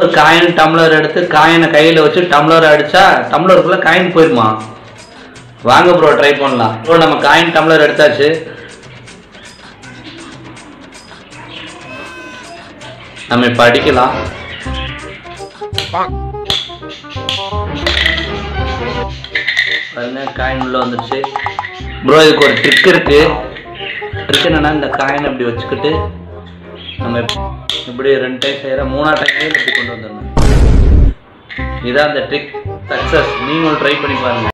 ஒரு coin tumbler எடுத்து காயினை கையில் வச்சு டம்ளர் அடிச்சா டம்ளருக்குள்ள காயின் போயிடுமா வாங்க ப்ரோ ட்ரை பண்ணலாம் ப்ரோ நம்ம காயின் டம்ளர் எடுத்தாச்சு நம்ம இப்போ அடிக்கலாம் பாருங்க காயின் உள்ள வந்துருச்சு ப்ரோ இதுக்கு ஒரு ட்ரிக் இருக்கு ட்ரிக் என்னன்னா இந்த காயின் இப்படி வச்சுக்கிட்டு நம்ம இப்ப- இப்படி ரெண்டு டைம் செய்யற மூணா டைம் இப்படி கொண்டு வந்துடணும் இதான் அந்த ட்ரிக் சக்ஸஸ் நீங்களும் ட்ரை பண்ணி பாருங்க